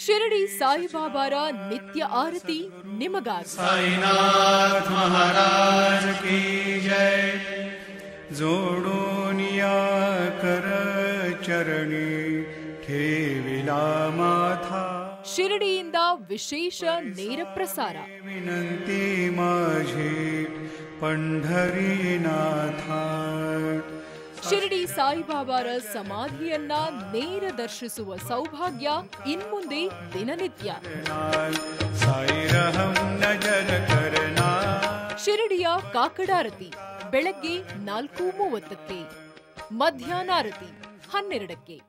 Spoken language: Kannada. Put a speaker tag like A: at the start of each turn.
A: ಶಿರಡಿ ಸಾಯಿಬಾಬಾರ ನಿತ್ಯ ಆರತಿ ನಿಮಗಾಗಿ
B: साईनाथ महाराज की जय जोडून या कर चरणी ठेविला माथा
A: ಶಿರಡಿಯಿಂದ ವಿಶೇಷ ನೇರ ಪ್ರಸಾರ
B: विनंती माझी पंढरीनाथा
A: ಶಿರಡಿ ಸಾಯಿಬಾಬಾರ ಸಮಾಧಿಯನ್ನ ನೇರ ದರ್ಶಿಸುವ ಸೌಭಾಗ್ಯ ಇನ್ಮುಂದೆ ದಿನನಿತ್ಯ
B: साई रहम नजर करना
A: ಶಿರಡಿಯ ಕಾಕಡಾರತಿ ಬೆಳಗ್ಗೆ ನಾಲ್ಕು ಮೂವತ್ತಕ್ಕೆ ಮಧ್ಯಾಹ್ನಾರತಿ ಹನ್ನೆರಡಕ್ಕೆ